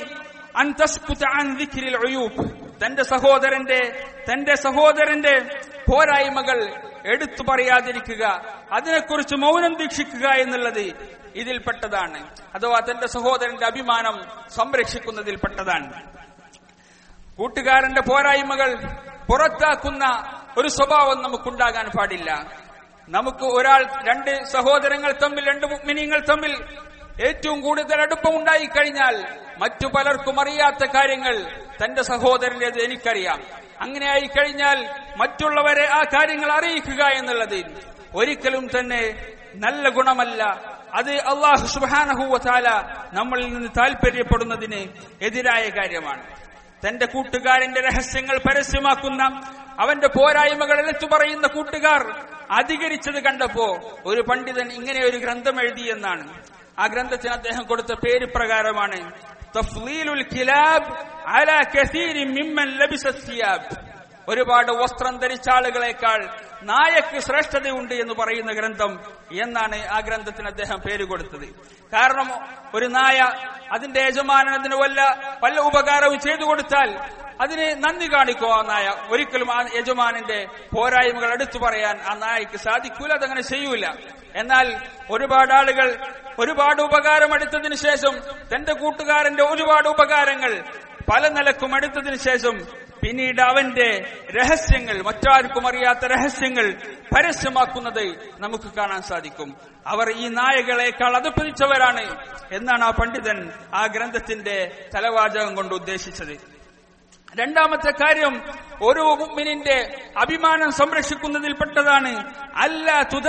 തന്റെ സഹോദരന്റെ തന്റെ സഹോദരന്റെ പോരായ്മകൾ എടുത്തു പറയാതിരിക്കുക അതിനെക്കുറിച്ച് മൗനം ദീക്ഷിക്കുക എന്നുള്ളത് ഇതിൽപ്പെട്ടതാണ് അഥവാ തന്റെ സഹോദരന്റെ അഭിമാനം സംരക്ഷിക്കുന്നതിൽപ്പെട്ടതാണ് കൂട്ടുകാരന്റെ പോരായ്മകൾ പുറത്താക്കുന്ന ഒരു സ്വഭാവം നമുക്കുണ്ടാകാൻ പാടില്ല നമുക്ക് ഒരാൾ രണ്ട് സഹോദരങ്ങൾ തമ്മിൽ രണ്ട് മുഗ്മിനിങ്ങൾ തമ്മിൽ ഏറ്റവും കൂടുതൽ അടുപ്പമുണ്ടായി കഴിഞ്ഞാൽ മറ്റു പലർക്കും അറിയാത്ത കാര്യങ്ങൾ തന്റെ സഹോദരന്റേത് എനിക്കറിയാം അങ്ങനെ ആയി കഴിഞ്ഞാൽ മറ്റുള്ളവരെ ആ കാര്യങ്ങൾ അറിയിക്കുക എന്നുള്ളത് ഒരിക്കലും തന്നെ നല്ല ഗുണമല്ല അത് അള്ളാഹു സുബാനഹുവല നമ്മളിൽ നിന്ന് താല്പര്യപ്പെടുന്നതിന് എതിരായ കാര്യമാണ് തന്റെ കൂട്ടുകാരന്റെ രഹസ്യങ്ങൾ പരസ്യമാക്കുന്ന അവന്റെ പോരായ്മകൾ എടുത്തു പറയുന്ന കൂട്ടുകാർ അധികരിച്ചത് കണ്ടപ്പോ ഒരു പണ്ഡിതൻ ഇങ്ങനെ ഒരു ഗ്രന്ഥം എഴുതി എന്നാണ് ആ ഗ്രന്ഥത്തിന് അദ്ദേഹം കൊടുത്ത പേര് പ്രകാരമാണ് തഫ്ലീലുൽ കിലാബ് അല കസീരി മിമ്മൻ ലബിസ സിയാബ് ഒരുപാട് വസ്ത്രം ധരിച്ച ആളുകളെക്കാൾ നായക്ക് ശ്രേഷ്ഠതയുണ്ട് എന്ന് പറയുന്ന ഗ്രന്ഥം എന്നാണ് ആ ഗ്രന്ഥത്തിന് അദ്ദേഹം പേര് കൊടുത്തത് കാരണം ഒരു നായ അതിന്റെ യജമാനൻ അതിന് വല്ല വല്ല ഉപകാരവും ചെയ്തു കൊടുത്താൽ അതിന് നന്ദി കാണിക്കോ ആ നായ ഒരിക്കലും ആ യജമാനന്റെ പോരായ്മകൾ എടുത്തു പറയാൻ ആ നായക്ക് സാധിക്കൂല അതങ്ങനെ ചെയ്യൂല എന്നാൽ ഒരുപാട് ആളുകൾ ഒരുപാട് ഉപകാരം എടുത്തതിന് ശേഷം തന്റെ കൂട്ടുകാരന്റെ ഒരുപാട് ഉപകാരങ്ങൾ പല നിലക്കും എടുത്തതിന് ശേഷം പിന്നീട് അവന്റെ രഹസ്യങ്ങൾ മറ്റാർക്കും അറിയാത്ത രഹസ്യങ്ങൾ പരസ്യമാക്കുന്നത് നമുക്ക് കാണാൻ സാധിക്കും അവർ ഈ നായകളെക്കാൾ അതപ്പതിച്ചവരാണ് എന്നാണ് ആ പണ്ഡിതൻ ആ ഗ്രന്ഥത്തിന്റെ തലവാചകം കൊണ്ട് ഉദ്ദേശിച്ചത് രണ്ടാമത്തെ കാര്യം ഓരോ മുഅ്മിനിന്റെ അഭിമാനം സംരക്ഷിക്കുന്നതിൽപ്പെട്ടതാണ് അല്ല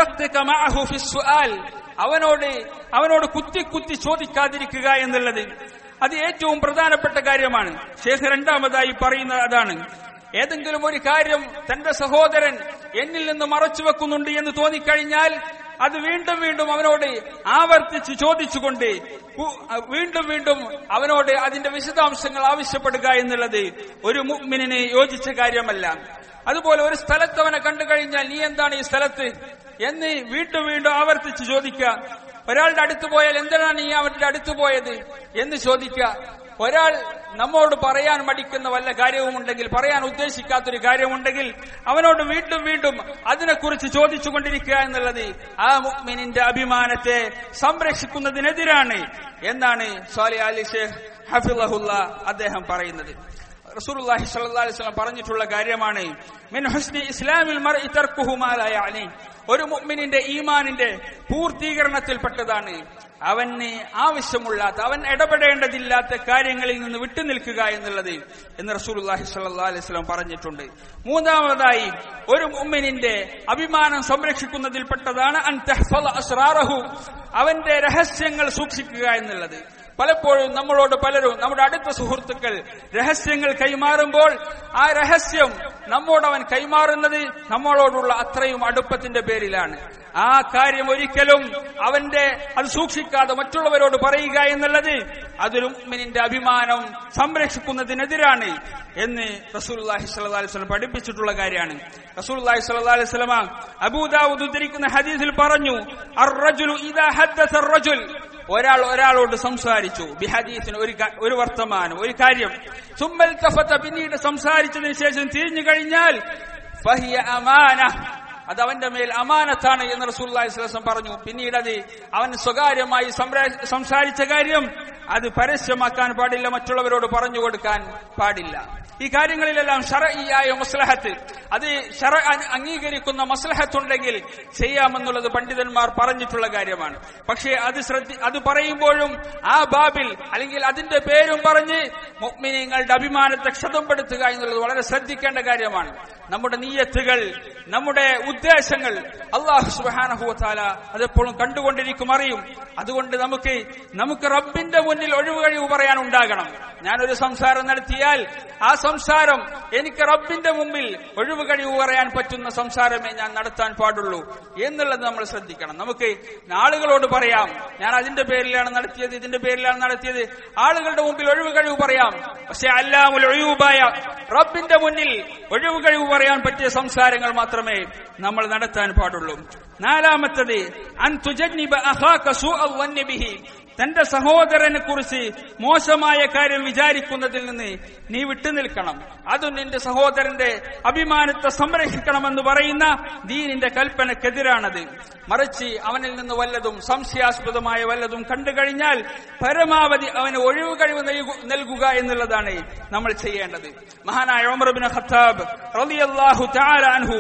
തുതക്തമാൽ അവനോട് അവനോട് കുത്തി കുത്തി ചോദിക്കാതിരിക്കുക എന്നുള്ളത് അത് ഏറ്റവും പ്രധാനപ്പെട്ട കാര്യമാണ് ശേഖ രണ്ടാമതായി പറയുന്നത് അതാണ് ഏതെങ്കിലും ഒരു കാര്യം തന്റെ സഹോദരൻ എന്നിൽ നിന്ന് മറച്ചു വെക്കുന്നുണ്ട് എന്ന് തോന്നിക്കഴിഞ്ഞാൽ അത് വീണ്ടും വീണ്ടും അവനോട് ആവർത്തിച്ച് ചോദിച്ചുകൊണ്ട് കു- വീണ്ടും വീണ്ടും അവനോട് അതിന്റെ വിശദാംശങ്ങൾ ആവശ്യപ്പെടുക എന്നുള്ളത് ഒരു മുഅ്മിനിന് യോജിച്ച കാര്യമല്ല അതുപോലെ ഒരു സ്ഥലത്ത് അവനെ കണ്ടു കഴിഞ്ഞാൽ നീ എന്താണ് ഈ സ്ഥലത്ത് എന്ന് വീണ്ടും വീണ്ടും ആവർത്തിച്ച് ചോദിക്കുക ഒരാളുടെ അടുത്ത് പോയാൽ എന്തിനാണ് നീ അവന്റെ അടുത്ത് പോയത് എന്ന് ചോദിക്കുക ഒരാൾ നമ്മോട് പറയാൻ മടിക്കുന്ന വല്ല കാര്യവുമുണ്ടെങ്കിൽ പറയാൻ ഉദ്ദേശിക്കാത്തൊരു കാര്യമുണ്ടെങ്കിൽ അവനോട് വീണ്ടും വീണ്ടും അതിനെക്കുറിച്ച് ചോദിച്ചുകൊണ്ടിരിക്കുക എന്നുള്ളത് ആ മുഅ്മിനിന്റെ അഭിമാനത്തെ സംരക്ഷിക്കുന്നതിനെതിരാണ് എന്നാണ് സ്വാലി അലി ഷേഖ് ഹഫിളഹുല്ല അദ്ദേഹം പറയുന്നത് റസൂലുള്ളാഹി സ്വല്ലല്ലാഹി അലൈഹി വസല്ലം പറഞ്ഞിട്ടുള്ള കാര്യമാണ് മിൻ ഹുസ്നി ഇസ്ലാമിൽ മർഇ തർക്കുഹു മാ ലാ യഅനി ഒരു മുഅ്മിനിന്റെ ഈമാനിന്റെ പൂർത്തീകരണത്തിൽപ്പെട്ടതാണ് അവന് ആവശ്യമുള്ളാത്ത അവൻ ഇടപെടേണ്ടതില്ലാത്ത കാര്യങ്ങളിൽ നിന്ന് വിട്ടുനിൽക്കുക എന്നുള്ളത് എന്ന് റസൂലുള്ളാഹി സ്വല്ലല്ലാഹി അലൈഹി വസല്ലം പറഞ്ഞിട്ടുണ്ട് മൂന്നാമതായി ഒരു മുഅ്മിനിന്റെ അഭിമാനം സംരക്ഷിക്കുന്നതിൽപ്പെട്ടതാണ് അൻ തഹ്ഫള അസ്റാറഹു അവന്റെ രഹസ്യങ്ങൾ സൂക്ഷിക്കുക എന്നുള്ളത് പലപ്പോഴും നമ്മളോട് പലരും നമ്മുടെ അടുത്ത സുഹൃത്തുക്കൾ രഹസ്യങ്ങൾ കൈമാറുമ്പോൾ ആ രഹസ്യം നമ്മോട് അവൻ കൈമാറുന്നത് നമ്മളോടുള്ള അത്രയും അടുപ്പത്തിന്റെ പേരിലാണ് ആ കാര്യം ഒരിക്കലും അവന്റെ അത് സൂക്ഷിക്കാതെ മറ്റുള്ളവരോട് പറയുക എന്നുള്ളത് അതൊരു മുഅ്മിനിന്റെ അഭിമാനം സംരക്ഷിക്കുന്നതിനെതിരാണ് എന്ന് റസൂലുള്ളാഹി സ്വല്ലല്ലാഹി അലൈഹി വസല്ലം പഠിപ്പിച്ചിട്ടുള്ള കാര്യമാണ് റസൂലുള്ളാഹി സ്വല്ലല്ലാഹി അലൈഹി വസല്ലം അബൂദാവൂദ് ഉദ്ധരിക്കുന്ന ഹദീസിൽ പറഞ്ഞു അർ-റജുലു ഇദാ ഹദ്ദസ അർ-റജുൽ ഒരാൾ ഒരാളോട് സംസാരിച്ചു ബിഹദീസിന് ഒരു ക- ഒരു വർത്തമാനം ഒരു കാര്യം സുമ്മൽ തഫത്ത പിന്നീട് സംസാരിച്ചതിന് ശേഷം തിരിഞ്ഞു കഴിഞ്ഞാൽ ഫഹിയ അമാന അത് അവന്റെ മേൽ അമാനത്താണ് എന്ന് റസൂല്ലി സ്വലം പറഞ്ഞു പിന്നീട് അത് അവൻ സ്വകാര്യമായി സംര- സംസാരിച്ച കാര്യം അത് പരസ്യമാക്കാൻ പാടില്ല മറ്റുള്ളവരോട് പറഞ്ഞു കൊടുക്കാൻ പാടില്ല ഈ കാര്യങ്ങളിലെല്ലാം ഷറഈയായ മസ്ലഹത്ത് അത് ഷറ അ- അംഗീകരിക്കുന്ന മസ്ലഹത്തുണ്ടെങ്കിൽ ചെയ്യാമെന്നുള്ളത് പണ്ഡിതന്മാർ പറഞ്ഞിട്ടുള്ള കാര്യമാണ് പക്ഷേ അത് ശ്രദ്ധി അത് പറയുമ്പോഴും ആ ബാബിൽ അല്ലെങ്കിൽ അതിന്റെ പേരും പറഞ്ഞ് മുഅ്മിനീങ്ങളുടെ അഭിമാനത്തെ ക്ഷതപ്പെടുത്തുക എന്നുള്ളത് വളരെ ശ്രദ്ധിക്കേണ്ട കാര്യമാണ് നമ്മുടെ നീയത്തുകൾ നമ്മുടെ ഉദ്ദേശങ്ങൾ അള്ളാഹു സുബാനഹുവത്താല അതെപ്പോഴും കണ്ടുകൊണ്ടിരിക്കും അറിയും അതുകൊണ്ട് നമുക്ക് നമുക്ക് റബ്ബിന്റെ മുന്നിൽ ഒഴിവുകഴിവ് പറയാൻ ഉണ്ടാകണം ഞാനൊരു സംസാരം നടത്തിയാൽ ആ സംസാരം എനിക്ക് റബ്ബിന്റെ മുമ്പിൽ ഒഴിവുകഴിവ് പറയാൻ പറ്റുന്ന സംസാരമേ ഞാൻ നടത്താൻ പാടുള്ളൂ എന്നുള്ളത് നമ്മൾ ശ്രദ്ധിക്കണം നമുക്ക് ആളുകളോട് പറയാം ഞാൻ അതിന്റെ പേരിലാണ് നടത്തിയത് ഇതിന്റെ പേരിലാണ് നടത്തിയത് ആളുകളുടെ മുമ്പിൽ ഒഴിവുകഴിവ് പറയാം പക്ഷെ അല്ലാമുൽ ഒഴിവുപായ റബ്ബിന്റെ മുന്നിൽ ഒഴിവുകഴിവ് പറയാൻ പറ്റിയ സംസാരങ്ങൾ മാത്രമേ നമ്മൾ നടത്താൻ പാടുള്ളൂ നാലാമത്തത് അൻ തുജന്നിബ അഹാക സൂഅ വന്യ ബിഹി തന്റെ സഹോദരനെ കുറിച്ച് മോശമായ കാര്യം വിചാരിക്കുന്നതിൽ നിന്ന് നീ വിട്ടുനിൽക്കണം അതും നിന്റെ സഹോദരന്റെ അഭിമാനത്തെ സംരക്ഷിക്കണമെന്ന് പറയുന്ന ദീനിന്റെ കൽപ്പനക്കെതിരാണത് മറിച്ച് അവനിൽ നിന്ന് വല്ലതും സംശയാസ്പദമായ വല്ലതും കണ്ടു കഴിഞ്ഞാൽ പരമാവധി അവന് ഒഴിവ് കഴിവ് നൽകു- നൽകുക എന്നുള്ളതാണ് നമ്മൾ ചെയ്യേണ്ടത് മഹാനായ ഉമർ ബിൻ ഖത്താബ് റളിയല്ലാഹു തആല അൻഹു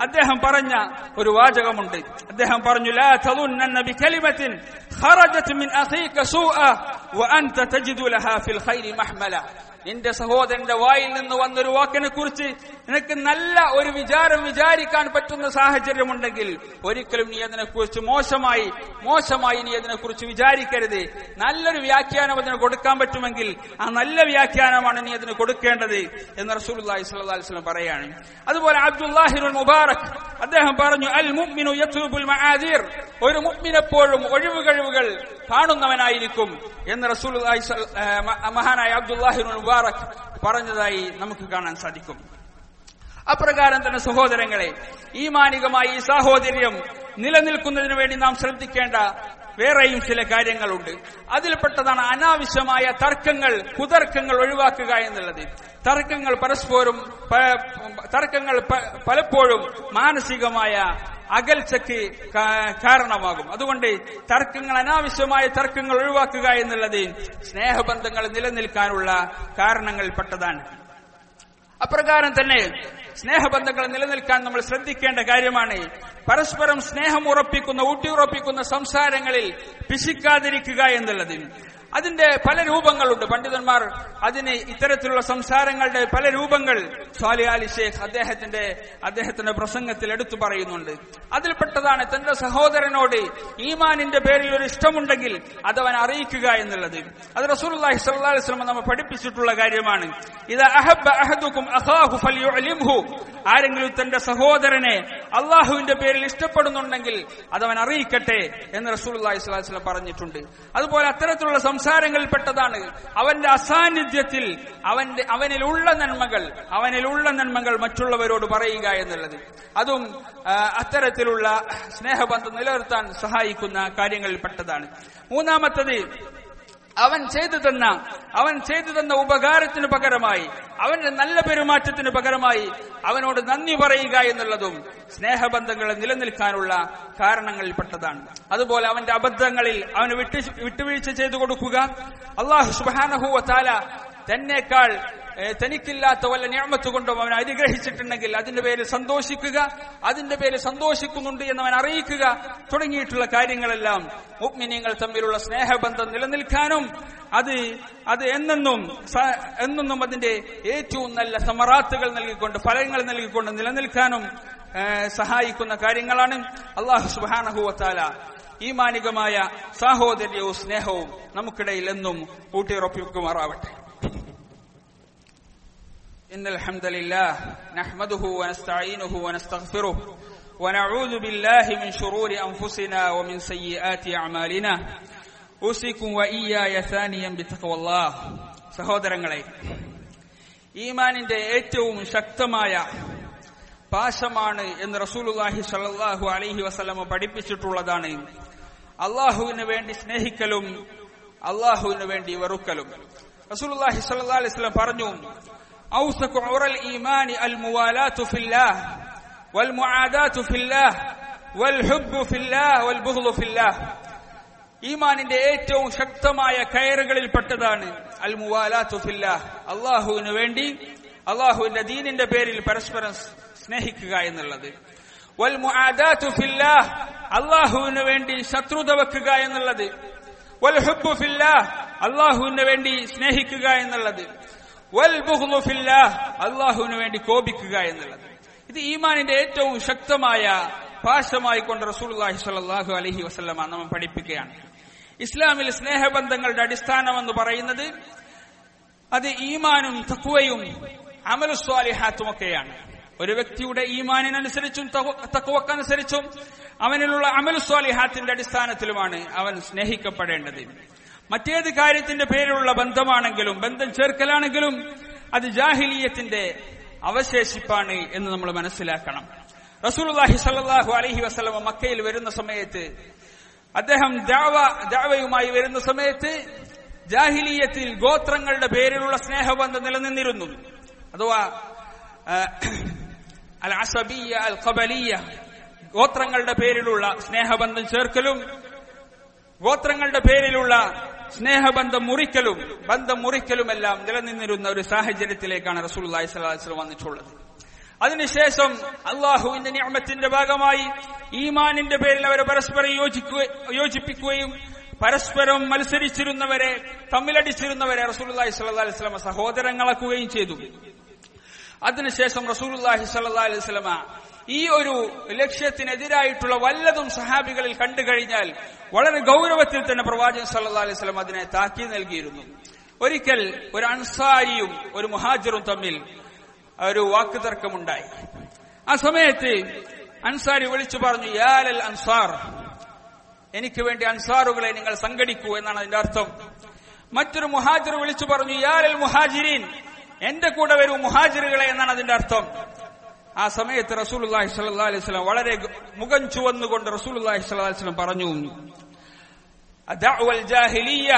അദ്ദേഹം പറഞ്ഞ ഒരു വാചകമുണ്ട് അദ്ദേഹം പറഞ്ഞു ലാ തളുന്നന്ന ബികലിമത്തിൻ ഖറജത് മിൻ അഖീക സൂഅ വഅൻത തജിദു ലഹാ ഫിൽ ഖൈരി മഹ്മല നിന്റെ സഹോദരന്റെ വായിൽ നിന്ന് വന്നൊരു വാക്കിനെ കുറിച്ച് നിനക്ക് നല്ല ഒരു വിചാരം വിചാരിക്കാൻ പറ്റുന്ന സാഹചര്യമുണ്ടെങ്കിൽ ഒരിക്കലും നീ അതിനെക്കുറിച്ച് മോശമായി മോശമായി നീ അതിനെക്കുറിച്ച് വിചാരിക്കരുത് നല്ലൊരു വ്യാഖ്യാനം അതിന് കൊടുക്കാൻ പറ്റുമെങ്കിൽ ആ നല്ല വ്യാഖ്യാനമാണ് നീ അതിന് കൊടുക്കേണ്ടത് എന്ന് റസൂലുള്ളാഹി സ്വല്ലല്ലാഹു അലൈഹി വസല്ലം പറയാണ് അതുപോലെ അബ്ദുല്ലാഹിറുൽ മുബാറക് അദ്ദേഹം പറഞ്ഞു അൽ മുഅ്മിനു യത്ലൂബുൽ മആദീർ ഒരു മുഅ്മിൻ എപ്പോഴും ഒഴിവ് കഴിവുകൾ കാണുന്നവനായിരിക്കും എന്ന് റസൂലുള്ളാഹി സ്വല്ല- ആ, മ- മഹാനായ അബ്ദുല്ലാഹിറുൽ മുബാറക് പറഞ്ഞതായി നമുക്ക് കാണാൻ സാധിക്കും അപ്രകാരം തന്നെ സഹോദരങ്ങളെ ഈമാനികമായി ഈ സാഹോദര്യം നിലനിൽക്കുന്നതിന് വേണ്ടി നാം ശ്രദ്ധിക്കേണ്ട വേറെയും ചില കാര്യങ്ങളുണ്ട് അതിൽപ്പെട്ടതാണ് അനാവശ്യമായ തർക്കങ്ങൾ കുതർക്കങ്ങൾ ഒഴിവാക്കുക എന്നുള്ളത് തർക്കങ്ങൾ പരസ്പരം പ- തർക്കങ്ങൾ പ- പലപ്പോഴും മാനസികമായ അകൽച്ചയ്ക്ക് കാ- കാരണമാകും അതുകൊണ്ട് തർക്കങ്ങൾ അനാവശ്യമായ തർക്കങ്ങൾ ഒഴിവാക്കുക എന്നുള്ളത് സ്നേഹബന്ധങ്ങൾ നിലനിൽക്കാനുള്ള കാരണങ്ങളിൽപ്പെട്ടതാണ് അപ്രകാരം തന്നെ സ്നേഹബന്ധങ്ങൾ നിലനിൽക്കാൻ നമ്മൾ ശ്രദ്ധിക്കേണ്ട കാര്യമാണ് പരസ്പരം സ്നേഹം ഉറപ്പിക്കുന്ന ഊട്ടിയുറപ്പിക്കുന്ന സംസാരങ്ങളിൽ പിശിക്കാതിരിക്കുക എന്നുള്ളത് അതിന്റെ പല രൂപങ്ങളുണ്ട് പണ്ഡിതന്മാർ അതിന് ഇത്തരത്തിലുള്ള സംസാരങ്ങളുടെ പല രൂപങ്ങൾ സ്വാലി അലി ഷേഖ് അദ്ദേഹത്തിന്റെ അദ്ദേഹത്തിന്റെ പ്രസംഗത്തിൽ എടുത്തു പറയുന്നുണ്ട് അതിൽപ്പെട്ടതാണ് തന്റെ സഹോദരനോട് ഈമാനിന്റെ പേരിൽ ഒരു ഇഷ്ടമുണ്ടെങ്കിൽ അതവൻ അറിയിക്കുക എന്നുള്ളത് അത് റസൂലുള്ളാഹി സ്വല്ലല്ലാഹു അലൈഹി വസല്ലം നമ്മെ പഠിപ്പിച്ചിട്ടുള്ള കാര്യമാണ് ഇത് അഹബ്ബ അഹദുക്കും അഖാഹു ഫൽയുഅലിംഹു ആരെങ്കിലും തന്റെ സഹോദരനെ അള്ളാഹുവിന്റെ പേരിൽ ഇഷ്ടപ്പെടുന്നുണ്ടെങ്കിൽ അതവൻ അറിയിക്കട്ടെ എന്ന് റസൂലുള്ളാഹി സ്വല്ലല്ലാഹു അലൈഹി വസല്ലം പറഞ്ഞിട്ടുണ്ട് അതുപോലെ അത്തരത്തിലുള്ള സംസാരങ്ങളിൽപ്പെട്ടതാണ് അവന്റെ അസാന്നിധ്യത്തിൽ അവന്റെ അവനിലുള്ള നന്മകൾ അവനിലുള്ള നന്മകൾ മറ്റുള്ളവരോട് പറയുക എന്നുള്ളത് അതും ആ, അത്തരത്തിലുള്ള സ്നേഹബന്ധം നിലനിർത്താൻ സഹായിക്കുന്ന കാര്യങ്ങളിൽപ്പെട്ടതാണ് മൂന്നാമത്തത് അവൻ ചെയ്തു തന്ന അവൻ ചെയ്തു തന്ന ഉപകാരത്തിന് പകരമായി അവന്റെ നല്ല പെരുമാറ്റത്തിന് പകരമായി അവനോട് നന്ദി പറയുക എന്നുള്ളതും സ്നേഹബന്ധങ്ങളെ നിലനിൽക്കാനുള്ള കാരണങ്ങളിൽപ്പെട്ടതാണ് അതുപോലെ അവന്റെ അബദ്ധങ്ങളിൽ അവന് വിട്ടു വിട്ടുവീഴ്ച ചെയ്തു കൊടുക്കുക അള്ളാഹു സുബാനഹുവ താല തന്നേക്കാൾ ഏഹ്, തനിക്കില്ലാത്ത വല്ല ഞാമത്ത് കൊണ്ടും അവൻ അനുഗ്രഹിച്ചിട്ടുണ്ടെങ്കിൽ അതിന്റെ പേരിൽ സന്തോഷിക്കുക അതിന്റെ പേരിൽ സന്തോഷിക്കുന്നുണ്ട് എന്നവൻ അറിയിക്കുക തുടങ്ങിയിട്ടുള്ള കാര്യങ്ങളെല്ലാം മുഗ്മിനിയങ്ങൾ തമ്മിലുള്ള സ്നേഹബന്ധം നിലനിൽക്കാനും അത് അത് എന്നെന്നും സ- എന്നെന്നും അതിന്റെ ഏറ്റവും നല്ല സമറാത്തുകൾ നൽകിക്കൊണ്ട് ഫലങ്ങൾ നൽകിക്കൊണ്ട് നിലനിൽക്കാനും ഏഹ്, സഹായിക്കുന്ന കാര്യങ്ങളാണ് അള്ളാഹു സുബാനഹുവത്താല ഈമാനികമായ സാഹോദര്യവും സ്നേഹവും നമുക്കിടയിൽ എന്നും ഊട്ടിയുറപ്പിക്കുമാറാവട്ടെ إن الحمد لله نحمده ونستعينه ونستغفره ونعوذ بالله من شرور أنفسنا ومن سيئات أعمالنا أوصيكم وإياي ثانيا بتقوى الله സഹോദരങ്ങളെ ഈമാനിന്റെ ഏറ്റവും ശക്തമായ പാശമാണ് എന്ന് റസൂലുള്ളാഹി സ്വല്ലല്ലാഹു അലൈഹി വസല്ലമ പഠിപ്പിച്ചിട്ടുള്ളതാണ് അള്ളാഹുവിന് വേണ്ടി സ്നേഹിക്കലും അള്ളാഹുവിന് വേണ്ടി വെറുക്കലും റസൂലുള്ളാഹി സ്വല്ലല്ലാഹു അലൈഹി വസല്ലം പറഞ്ഞു ഔസഖു ഉറൽ ഈമാനി അൽ മുവാലാത്തു ഫില്ലാഹ് വൽ മുആദാത്തു ഫില്ലാഹ് വൽ ഹുബ്ബു ഫില്ലാഹ് വൽ ബുഗ്ളു ഫില്ലാഹ് ഈമാനിന്റെ ഏറ്റവും ശക്തമായ കയറുകളിൽപ്പെട്ടതാണ് അൽ മുവാലാത്തു ഫില്ലാഹ് അള്ളാഹുവിന് വേണ്ടി അള്ളാഹുവിന്റെ ദീനിന്റെ പേരിൽ പരസ്പരം സ്നേഹിക്കുക എന്നുള്ളത് വൽ മുആദാത്തു ഫില്ലാഹ് അള്ളാഹുവിന് വേണ്ടി ശത്രുത വെക്കുക എന്നുള്ളത് വൽ ഹുബ്ബു ഫില്ലാഹ് അള്ളാഹുവിന് വേണ്ടി സ്നേഹിക്കുക എന്നുള്ളത് വൽ ബുഗ്ളു ഫില്ലാഹ് അള്ളാഹുവിന് വേണ്ടി കോപിക്കുക എന്നുള്ളത് ഇത് ഈമാനിന്റെ ഏറ്റവും ശക്തമായ പാശമായി കൊണ്ട് റസൂലുള്ളാഹി സ്വല്ലല്ലാഹു അലൈഹി വസല്ലമ നമ്മൾ പഠിപ്പിക്കുകയാണ് ഇസ്ലാമിൽ സ്നേഹബന്ധങ്ങളുടെ അടിസ്ഥാനം എന്ന് പറയുന്നത് അത് ഈമാനും തക്വയും അമലുസ്വാലിഹാത്തും ഒക്കെയാണ് ഒരു വ്യക്തിയുടെ ഈമാനിനനുസരിച്ചും തഖ്വ- തക്വക്കനുസരിച്ചും അവനിലുള്ള അമലുസ്വാലിഹാത്തിന്റെ അടിസ്ഥാനത്തിലുമാണ് അവൻ സ്നേഹിക്കപ്പെടേണ്ടത് മറ്റേത് കാര്യത്തിന്റെ പേരിലുള്ള ബന്ധമാണെങ്കിലും ബന്ധം ചേർക്കലാണെങ്കിലും അത് ജാഹിലീയത്തിന്റെ അവശേഷിപ്പാണ് എന്ന് നമ്മൾ മനസ്സിലാക്കണം റസൂലുള്ളാഹി സ്വല്ലല്ലാഹു അലൈഹി വസല്ലമ മക്കയിൽ വരുന്ന സമയത്ത് അദ്ദേഹം ദാവ ദാവയുമായി വരുന്ന സമയത്ത് ജാഹിലീയത്തിൽ ഗോത്രങ്ങളുടെ പേരിലുള്ള സ്നേഹബന്ധം നിലനിന്നിരുന്നു അഥവാ ആ, അൽ അസബിയ അൽ ഖബലിയ ഗോത്രങ്ങളുടെ പേരിലുള്ള സ്നേഹബന്ധം ചേർക്കലും ഗോത്രങ്ങളുടെ പേരിലുള്ള സ്നേഹബന്ധം മുറിക്കലും ബന്ധം മുറിക്കലുമെല്ലാം നിലനിന്നിരുന്ന ഒരു സാഹചര്യത്തിലേക്കാണ് റസൂലുള്ളാഹി സ്വല്ലല്ലാഹു അലൈഹി വസല്ലം വന്നിട്ടുള്ളത് അതിനുശേഷം അള്ളാഹുവിന്റെ നിയമത്തിന്റെ ഭാഗമായി ഈമാനിന്റെ പേരിൽ അവരെ പരസ്പരം യോജിക്കുക യോജിപ്പിക്കുകയും പരസ്പരം മത്സരിച്ചിരുന്നവരെ തമ്മിലടിച്ചിരുന്നവരെ റസൂലുള്ളാഹി സ്വല്ലല്ലാഹി അലൈഹി വസല്ലമ സഹോദരങ്ങളാക്കുകയും ചെയ്തു അതിനുശേഷം റസൂലുള്ളാഹി സ്വല്ലല്ലാഹി അലൈഹി വസല്ലമ ഈ ഒരു ലക്ഷ്യത്തിനെതിരായിട്ടുള്ള വല്ലതും സഹാബികളിൽ കണ്ടു കഴിഞ്ഞാൽ വളരെ ഗൗരവത്തിൽ തന്നെ പ്രവാചകൻ സല്ലല്ലാഹി അലൈഹി വസല്ലം അതിനെ താക്കി നൽകിയിരുന്നു ഒരിക്കൽ ഒരു അൻസാരിയും ഒരു മുഹാജിറും തമ്മിൽ ഒരു വാക്കുതർക്കമുണ്ടായി ആ സമയത്ത് അൻസാരി വിളിച്ചു പറഞ്ഞു യാലൽ അൻസാർ എനിക്ക് വേണ്ടി അൻസാറുകളെ നിങ്ങൾ സംഘടിക്കൂ എന്നാണ് അതിന്റെ അർത്ഥം മറ്റൊരു മുഹാജിർ വിളിച്ചു പറഞ്ഞു യാലൽ മുഹാജിരീൻ എന്റെ കൂടെ വരൂ മുഹാജിറുകളെ എന്നാണ് അതിന്റെ അർത്ഥം ആ സമയത്ത് റസൂലുള്ളാഹി സ്വല്ലല്ലാഹി അലൈഹി വസല്ലം വളരെ മുഖം ചുവന്നുകൊണ്ട് റസൂലുള്ളാഹി സ്വല്ലല്ലാഹി അലൈഹി വസല്ലം പറഞ്ഞു അദഅവൽ ജാഹിലിയ്യ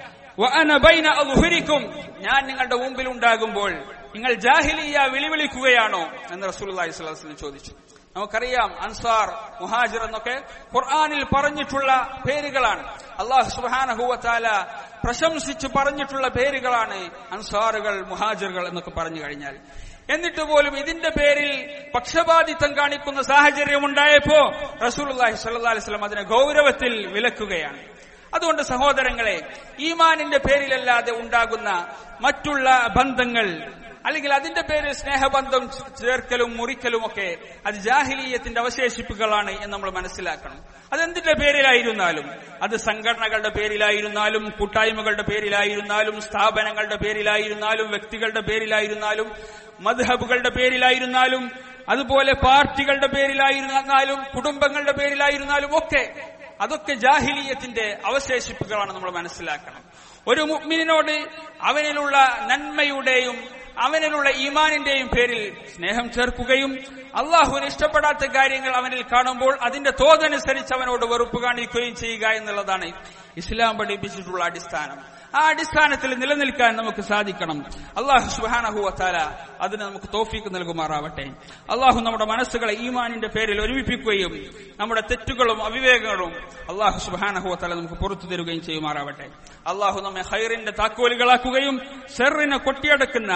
വഅന ബൈന അദ്ഹുരിക്കും ഞാൻ നിങ്ങളുടെ മുമ്പിൽ ഉണ്ടാകുമ്പോൾ നിങ്ങൾ ജാഹിലിയ വിളിവിളിക്കുകയാണോ എന്ന് റസൂലുള്ളാഹി സ്വല്ലല്ലാഹി അലൈഹി വസല്ലം ചോദിച്ചു നമുക്കറിയാം അൻസാർ മുഹാജിർ എന്നൊക്കെ ഖുർആനിൽ പറഞ്ഞിട്ടുള്ള പേരുകളാണ് അള്ളാഹു സുബാനഹുവത്താല പ്രശംസിച്ച് പറഞ്ഞിട്ടുള്ള പേരുകളാണ് അൻസാറുകൾ മുഹാജിറുകൾ എന്നൊക്കെ പറഞ്ഞു കഴിഞ്ഞാൽ എന്നിട്ട് പോലും ഇതിന്റെ പേരിൽ പക്ഷപാതിത്വം കാണിക്കുന്ന സാഹചര്യം ഉണ്ടായപ്പോ റസൂലുള്ളാഹി സ്വല്ലല്ലാഹി അലൈഹി വസല്ലം അതിനെ ഗൗരവത്തിൽ വിലക്കുകയാണ് അതുകൊണ്ട് സഹോദരങ്ങളെ ഈമാനിന്റെ പേരിലല്ലാതെ ഉണ്ടാകുന്ന മറ്റുള്ള ബന്ധങ്ങൾ അല്ലെങ്കിൽ അതിന്റെ പേരിൽ സ്നേഹബന്ധം ചേർക്കലും മുറിക്കലും ഒക്കെ അത് ജാഹിലീയത്തിന്റെ അവശേഷിപ്പുകളാണ് എന്ന് നമ്മൾ മനസ്സിലാക്കണം അതെന്തിന്റെ പേരിലായിരുന്നാലും അത് സംഘടനകളുടെ പേരിലായിരുന്നാലും കൂട്ടായ്മകളുടെ പേരിലായിരുന്നാലും സ്ഥാപനങ്ങളുടെ പേരിലായിരുന്നാലും വ്യക്തികളുടെ പേരിലായിരുന്നാലും മദ്ഹബുകളുടെ പേരിലായിരുന്നാലും അതുപോലെ പാർട്ടികളുടെ പേരിലായിരുന്നാലും കുടുംബങ്ങളുടെ പേരിലായിരുന്നാലും ഒക്കെ അതൊക്കെ ജാഹിലീയത്തിന്റെ അവശേഷിപ്പുകളാണ് നമ്മൾ മനസ്സിലാക്കണം ഒരു മുഅ്മിനിനോട് അവനിലുള്ള നന്മയുടെയും അവനിലുള്ള ഈമാനിന്റെയും പേരിൽ സ്നേഹം ചേർക്കുകയും അള്ളാഹുവിന് ഇഷ്ടപ്പെടാത്ത കാര്യങ്ങൾ അവനിൽ കാണുമ്പോൾ അതിന്റെ തോതനുസരിച്ച് അവനോട് വെറുപ്പ് കാണിക്കുകയും ചെയ്യുക എന്നുള്ളതാണ് ഇസ്ലാം പഠിപ്പിച്ചിട്ടുള്ള അടിസ്ഥാനം ആ അടിസ്ഥാനത്തിൽ നിലനിൽക്കാൻ നമുക്ക് സാധിക്കണം അള്ളാഹു സുഹാനഹുവത്താല അതിന് നമുക്ക് തോഫീക്ക് നൽകുമാറാവട്ടെ അള്ളാഹു നമ്മുടെ മനസ്സുകളെ ഈമാനിന്റെ പേരിൽ ഒരുമിപ്പിക്കുകയും നമ്മുടെ തെറ്റുകളും അവിവേകങ്ങളും അള്ളാഹു സുഹാനഹുവത്താല നമുക്ക് പുറത്തു തരുകയും ചെയ്യുമാറാവട്ടെ അള്ളാഹു നമ്മെ ഹൈറിന്റെ താക്കോലുകളാക്കുകയും ഷെറിനെ കൊട്ടിയടക്കുന്ന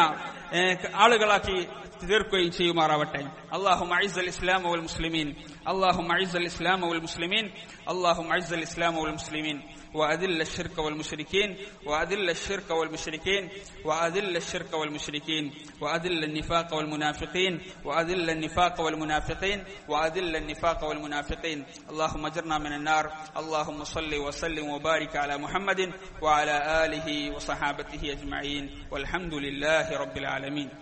ആളുകളാക്കി തീർക്കുകയും ചെയ്യുമാറാവട്ടെ അള്ളാഹു അൽ ഇസ്ലാം വൽ മുസ്ലിമീൻ അള്ളാഹു അൽ ഇസ്ലാം വൽ മുസ്ലിമീൻ അള്ളാഹു അൽ ഇസ്ലാം വൽ മുസ്ലിമീൻ وأذل الشرك والمشركين وأذل الشرك والمشركين وأذل الشرك والمشركين وأذل النفاق والمنافقين وأذل النفاق والمنافقين وأذل النفاق والمنافقين اللهم اجرنا من النار اللهم صل وسلم وبارك على محمد وعلى آله وصحابته أجمعين والحمد لله رب العالمين